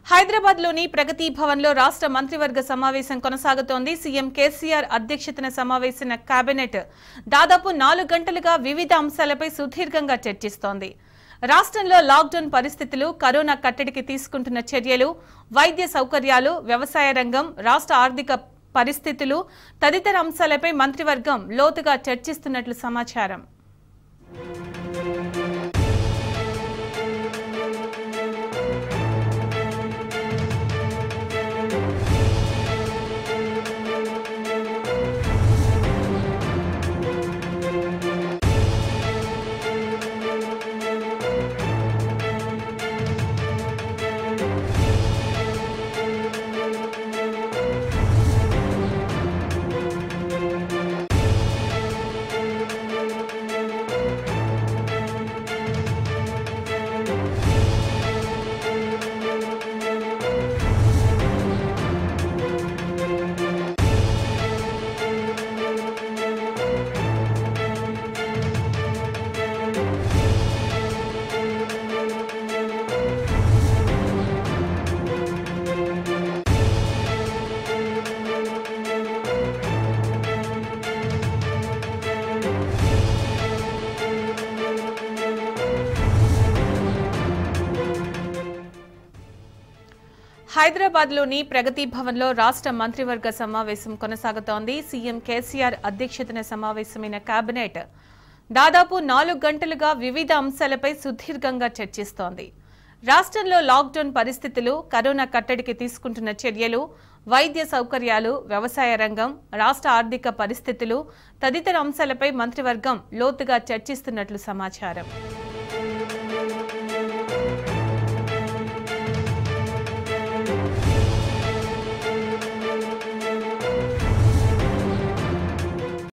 హైదరాబాద్ లోని ప్రగతి భవన్ లో రాష్ట్ర మంత్రివర్గ సమావేశం కొనసాగుతోంది సీఎం కేసీఆర్ అధ్యక్షతన సమావేశమైన కేబినెట్ దాదాపు నాలుగు గంటలుగా వివిధ అంశాలపై సుదీర్ఘంగా చర్చిస్తోంది రాష్ట్రంలో లాక్డౌన్ పరిస్థితులు కరోనా కట్టడికి తీసుకుంటున్న చర్యలు వైద్య సౌకర్యాలు వ్యవసాయ రంగం రాష్ట్ర ఆర్థిక పరిస్థితులు తదితర అంశాలపై మంత్రివర్గం లోతుగా చర్చిస్తున్నట్లు సమాచారం హైదరాబాద్ లోని ప్రగతి భవన్ లో రాష్ట్ర మంత్రివర్గ సమావేశం కొనసాగుతోంది సీఎం కేసీఆర్ అధ్యక్షతన సమావేశమైన కేబినెట్ దాదాపు నాలుగు గంటలుగా వివిధ అంశాలపై సుదీర్ఘంగా చర్చిస్తోంది రాష్ట్రంలో లాక్డౌన్ పరిస్థితులు కరోనా కట్టడికి తీసుకుంటున్న చర్యలు వైద్య సౌకర్యాలు వ్యవసాయ రంగం రాష్ట్ర ఆర్థిక పరిస్థితులు తదితర అంశాలపై మంత్రివర్గం లోతుగా చర్చిస్తున్నట్లు సమాచారం